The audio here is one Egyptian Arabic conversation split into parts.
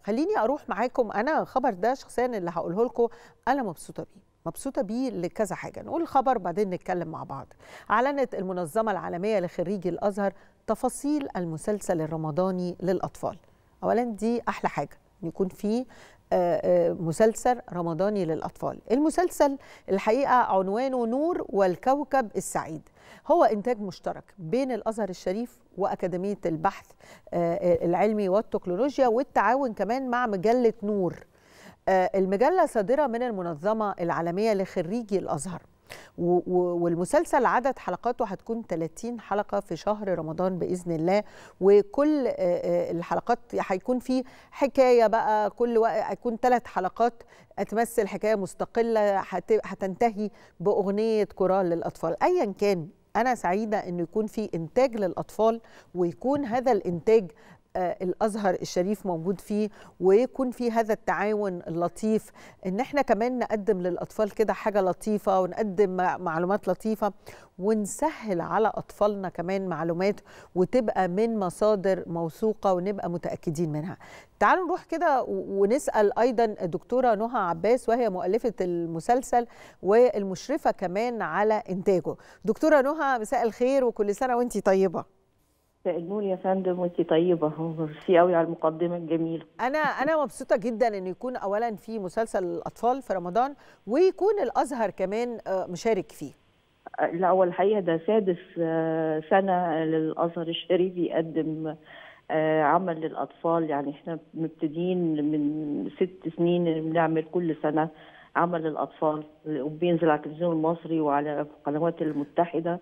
خليني اروح معاكم انا خبر ده شخصيا اللي هقوله لكم انا مبسوطه بيه مبسوطه بيه لكذا حاجه نقول الخبر بعدين نتكلم مع بعض اعلنت المنظمه العالميه لخريجي الازهر تفاصيل المسلسل الرمضاني للاطفال اولا دي احلى حاجه يكون في مسلسل رمضاني للأطفال المسلسل الحقيقة عنوانه نور والكوكب السعيد هو إنتاج مشترك بين الأزهر الشريف وأكاديمية البحث العلمي والتكنولوجيا والتعاون كمان مع مجلة نور المجلة صادرة من المنظمة العالمية لخريجي الأزهر والمسلسل عدد حلقاته هتكون 30 حلقة في شهر رمضان بإذن الله وكل الحلقات هيكون فيه حكاية بقى كل وقت هيكون ثلاث حلقات هتمثل حكاية مستقلة هتنتهي بأغنية كورال للأطفال أيا كان أنا سعيدة أنه يكون في إنتاج للأطفال ويكون هذا الإنتاج الازهر الشريف موجود فيه ويكون في هذا التعاون اللطيف ان احنا كمان نقدم للاطفال كده حاجه لطيفه ونقدم معلومات لطيفه ونسهل على اطفالنا كمان معلومات وتبقى من مصادر موثوقه ونبقى متاكدين منها. تعالوا نروح كده ونسال ايضا الدكتوره نهى عباس وهي مؤلفه المسلسل والمشرفه كمان على انتاجه. دكتوره نهى مساء الخير وكل سنه وانت طيبه. مساء النور يا فندم وانت طيبه ميرسي قوي على المقدمه الجميله انا انا مبسوطه جدا ان يكون اولا في مسلسل الاطفال في رمضان ويكون الازهر كمان مشارك فيه لا هو الحقيقه ده سادس سنه للازهر الشريف يقدم عمل للاطفال يعني احنا مبتدئين من ست سنين بنعمل كل سنه عمل للاطفال وبينزل على التلفزيون المصري وعلى القنوات المتحده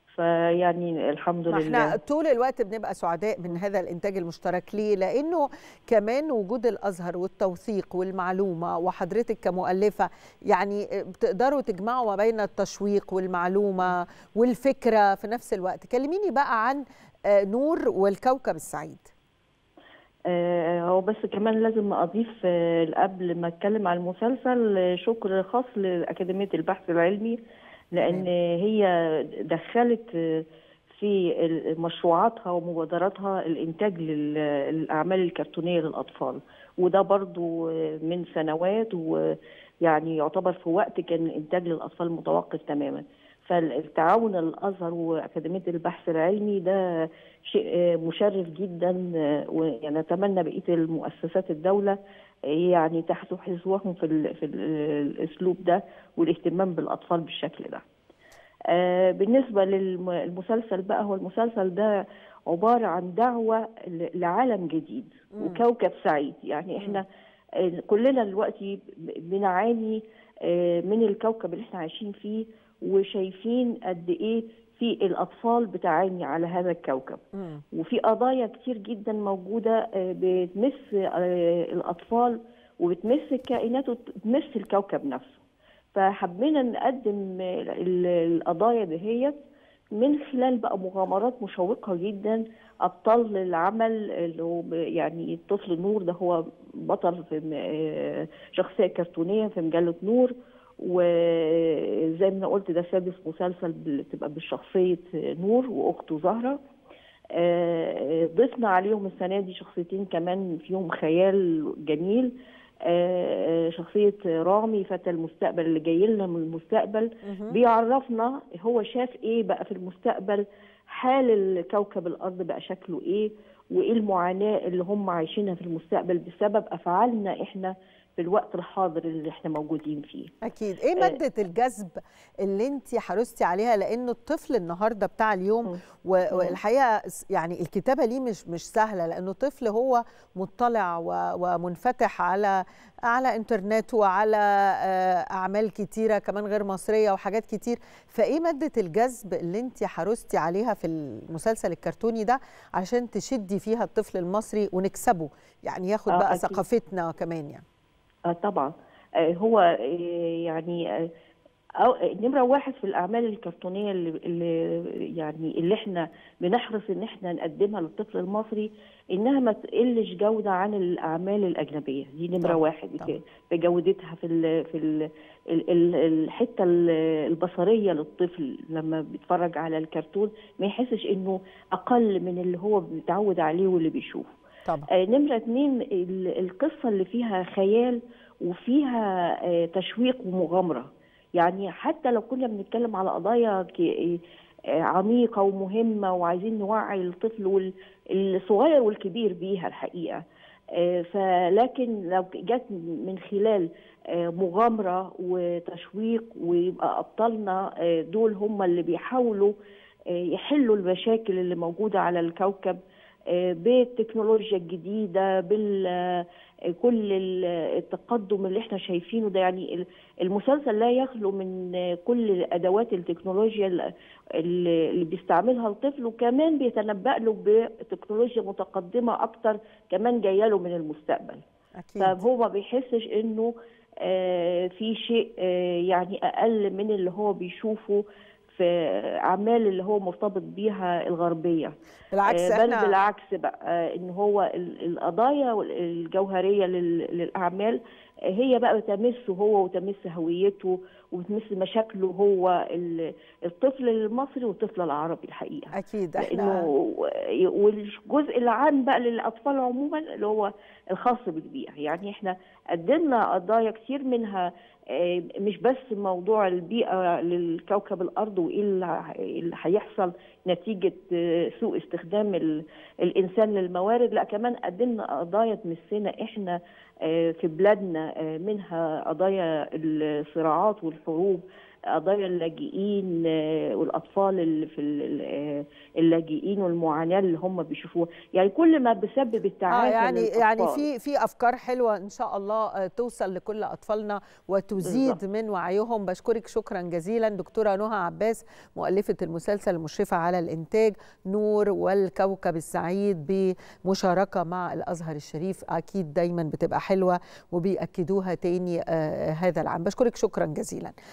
فيعني الحمد لله احنا طول الوقت بنبقى سعداء من هذا الانتاج المشترك ليه لانه كمان وجود الازهر والتوثيق والمعلومه وحضرتك كمؤلفه يعني بتقدروا تجمعوا ما بين التشويق والمعلومه والفكره في نفس الوقت كلميني بقى عن نور والكوكب السعيد هو بس كمان لازم اضيف قبل ما اتكلم عن المسلسل شكر خاص لاكاديميه البحث العلمي لان هي دخلت في مشروعاتها ومبادراتها الانتاج للاعمال الكرتونيه للاطفال وده برضو من سنوات ويعني يعتبر في وقت كان الانتاج للاطفال متوقف تماما فالتعاون الازهر واكاديميه البحث العلمي ده شيء مشرف جدا ونتمنى بقيه المؤسسات الدوله يعني تحت حذوهم في في الاسلوب ده والاهتمام بالاطفال بالشكل ده. آه بالنسبه للمسلسل بقى هو المسلسل ده عباره عن دعوه لعالم جديد م. وكوكب سعيد يعني احنا آه كلنا دلوقتي بنعاني آه من الكوكب اللي احنا عايشين فيه وشايفين قد ايه في الاطفال بتعاني على هذا الكوكب م. وفي قضايا كتير جدا موجوده بتمس الاطفال وبتمس الكائنات وبتمس الكوكب نفسه فحبينا نقدم القضايا دهيت من خلال بقى مغامرات مشوقه جدا ابطال العمل اللي هو يعني الطفل نور ده هو بطل في شخصيه كرتونيه في مجله نور وزي ما قلت ده سادس مسلسل بتبقى بشخصيه نور واخته زهره ضفنا عليهم السنه دي شخصيتين كمان فيهم خيال جميل شخصيه رامي فتى المستقبل اللي جاي لنا من المستقبل بيعرفنا هو شاف ايه بقى في المستقبل حال الكوكب الارض بقى شكله ايه وايه المعاناه اللي هم عايشينها في المستقبل بسبب افعالنا احنا في الوقت الحاضر اللي احنا موجودين فيه اكيد ايه ماده الجذب اللي انت حرصتي عليها لانه الطفل النهارده بتاع اليوم والحقيقه يعني الكتابه ليه مش مش سهله لانه طفل هو مطلع ومنفتح على على انترنت وعلى اعمال كتيره كمان غير مصريه وحاجات كتير فايه ماده الجذب اللي انت حرصتي عليها في المسلسل الكرتوني ده عشان تشدي فيها الطفل المصري ونكسبه يعني ياخد بقى ثقافتنا كمان يعني آه طبعا آه هو آه يعني أو نمرة واحد في الأعمال الكرتونية اللي, اللي يعني اللي احنا بنحرص إن احنا نقدمها للطفل المصري إنها ما تقلش جودة عن الأعمال الأجنبية دي نمرة طبعا. واحد طبعا. في جودتها في ال في ال ال الحتة البصرية للطفل لما بيتفرج على الكرتون ما يحسش إنه أقل من اللي هو متعود عليه واللي بيشوفه طبعا آه، نمرة اتنين ال- القصة اللي فيها خيال وفيها آه، تشويق ومغامرة يعني حتى لو كنا بنتكلم على قضايا ك- آه، عميقة ومهمة وعايزين نوعي الطفل وال- الصغير والكبير بيها الحقيقة آه، فلكن لو جت من خلال آه، مغامرة وتشويق ويبقى أبطالنا آه، دول هم اللي بيحاولوا آه، يحلوا المشاكل اللي موجودة على الكوكب آه، بالتكنولوجيا الجديدة بال آه، كل ال- التقدم اللي احنا شايفينه ده يعني ال- المسلسل لا يخلو من آه، كل ادوات التكنولوجيا ال- اللي اللي بيستعملها الطفل وكمان بيتنبأ له بتكنولوجيا متقدمة اكتر كمان جايه له من المستقبل اكيد فهو ما بيحسش انه آه، في شيء آه، يعني اقل من اللي هو بيشوفه في اعمال اللي هو مرتبط بيها الغربيه بالعكس آه، بل احنا بالعكس بقى آه، ان هو ال- القضايا وال- الجوهريه لل- للاعمال آه، هي بقى بتمسه هو وتمس هويته وبتمس مشاكله هو ال- الطفل المصري والطفل العربي الحقيقه اكيد لانه احنا والجزء العام بقى للاطفال عموما اللي هو الخاص بالبيئه يعني احنا قدمنا قضايا كتير منها آه، مش بس موضوع البيئه للكوكب الارض وايه اللي ه- اللي هيحصل نتيجه آه، سوء استخدام ال- الانسان للموارد لا كمان قدمنا قضايا تمسنا احنا آه، في بلادنا آه، منها قضايا الصراعات والحروب قضايا اللاجئين آه، والاطفال اللي في ال- آه، اللاجئين والمعاناه اللي هم بيشوفوها يعني كل ما بسبب اه التعافي يعني يعني للأطفال. في في افكار حلوه ان شاء الله آه، توصل لكل اطفالنا وتزيد بالظبط. من وعيهم بشكرك شكرا جزيلا دكتوره نهى عباس مؤلفه المسلسل المشرفه على الانتاج نور والكوكب السعيد بمشاركه مع الازهر الشريف اكيد دايما بتبقى حلوه وبياكدوها تاني آه، هذا العام بشكرك شكرا جزيلا